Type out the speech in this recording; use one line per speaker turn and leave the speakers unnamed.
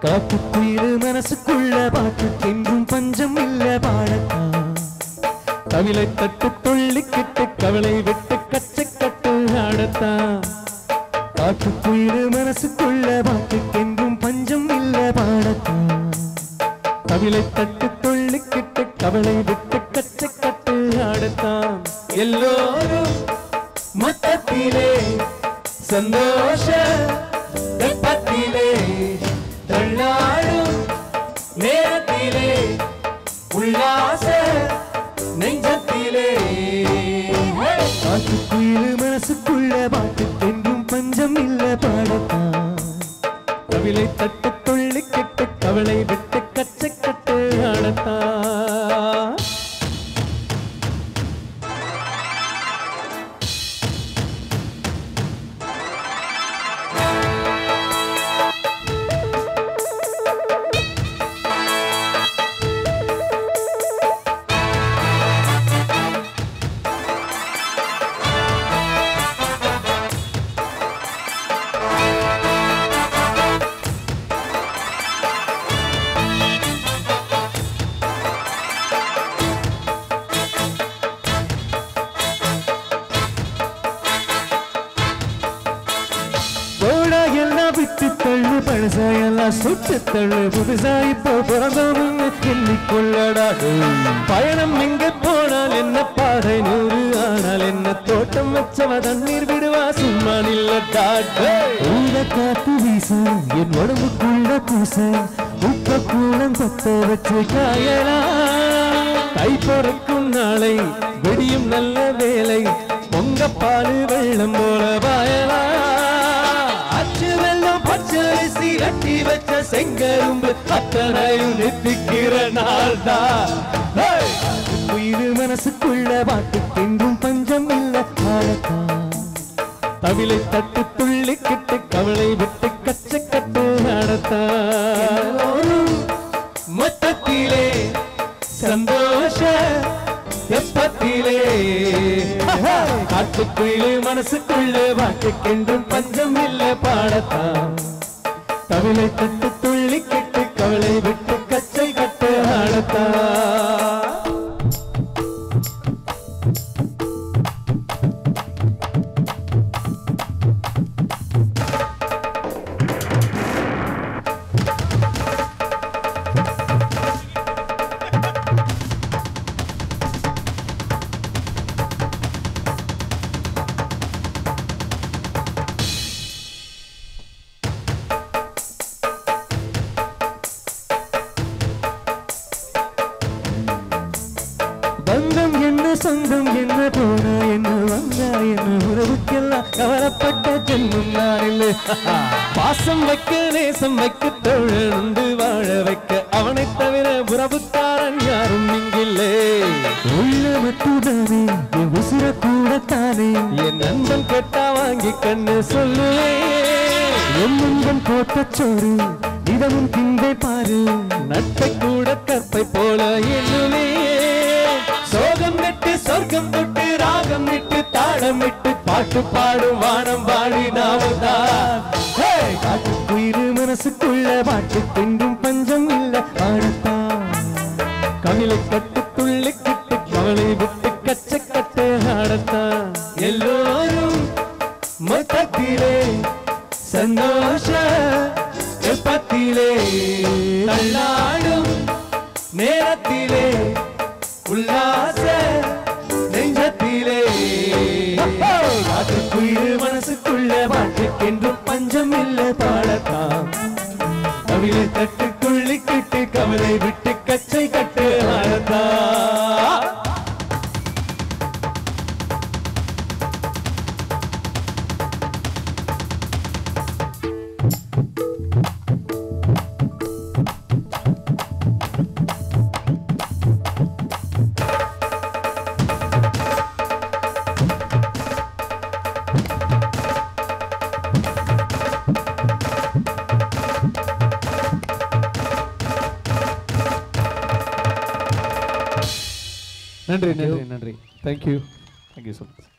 காட்டுக்குயிரு மனசுக்குள்ள பாட்டுக்கென்றும் பஞ்சம் இல்ல பாடத்தான் கவிலை தட்டு துள்ளிக்கிட்டு கவலை விட்டு கச்சை கட்டு ஆடத்தான் காட்டுக்குயிரு மனசுக்குள்ள பாட்டுக்கென்றும் பஞ்சம் இல்ல பாடத்தான் கவிலை தட்டு துள்ளிக்கிட்டு கவலை விட்டு கச்சை கட்டு ஆடத்தான் எல்லோரும் மொத்தத்திலே சந்தோஷ வெப்பத்திலே தள்ளாடும் நேரத்திலே உல்லாச நெஞ்சத்திலே பாட்டுக்குயிலு மனசுக்குள்ள பாட்டுக்கென்றும் பஞ்சம் இல்ல பாடத்தான் கவிலை தட்டு துள்ளி கெட்டு கவலை விட்டு கச்சை கட்டு ஆடத்தான் போடா எல்லாம் விட்டு தள்ளு பழசா எல்லாம் சுட்டு தள்ளு புதுசா இப்போ பிறந்தோம்னு எண்ணிக்கொள்ளடா பயணம் எங்க போனால் என்ன பாதை நூறு ஆனால் என்ன தோட்டம் வச்சவ தண்ணீர் விடுவா சும்மா நில்லட்டா ஊத காத்து வீச என் உடம்புக்குள்ள பூச உப்ப கூடம் கொத்த வச்சு காயலாம் கை பொறுக்கும் நாளை வெடியும் நல்ல வேலை பொங்க பாலு வெள்ளம் போல பாயலாம் அச்சு வெள்ளம் பச்சரிசி அட்டி வச்ச செங்கரும்பு அத்தனையும் நிற்பிக்கிற நாள் தான் உயிர் மனசுக்குள்ள பாட்டுக்கென்றும் பஞ்சம் இல்ல ஆடத்தான் தவிலை தட்டு துள்ளி கிட்டு கவலை விட்டு கச்சை கட்டு நடத்தான் மொத்தத்திலே சந்தோஷ எப்பத்திலே காட்டுக்குள்ளே மனசுக்குள்ள வாட்டுக்கென்றும் பஞ்சம் இல்ல பாடத்தான் கவிலை தட்டு துள்ளி கெட்டு கவலை விட்டு கச்சை கட்டு ஆடத்தான் பந்தம் என்ன சொந்தம் என்ன போனா என்ன வந்தா என்ன உறவுக்கெல்லாம் கவலைப்பட்ட ஜென்மம் நான் இல்லை பாசம் வைக்க நேசம் வைக்க தொழந்து வாழ வைக்க அவனை தவிர உறவுக்காரன் யாரும் இங்கில்லே உள்ள மட்டும்தானே என் உசிர கூடத்தானே என் நண்பன் கேட்டா வாங்கி கண்ணு சொல்லுவேன் என் நண்பன் போட்ட சோறு இதமும் திங்கை பாரு நட்பை கூட கற்பை போல எண்ணுவே சோகம் நட்டு சொர்க்கம் தொட்டு ராகம் விட்டு தாளம் விட்டு பாட்டு பாடும் வானம் வாடி நாமதான் காட்டுக்குயிரு மனசுக்குள்ள பாட்டு தின்றும் பஞ்சம் இல்ல ஆடத்தான் கவிலை கட்டு துள்ளி கிட்டு கவலை விட்டு கச்சை கட்டு ஆடத்தான் எல்லோரும் மொத்தத்திலே சந்தோஷ வெப்பத்திலே தள்ளாடும் நேரத்திலே உல்லாச நெஞ்சத்திலே காற்றுக்குயிரு மனசுக்குள்ள பாட்டுக்கென்றும் பஞ்சம் இல்ல பாடத்தான் கவிலை தட்டு துள்ளி கிட்டு கவலை விட்டு கச்சை கட்டு ஆடத்தான் நன்றி நன்றி நன்றி தேங்க்யூ தேங்க்யூ ஸோ மச்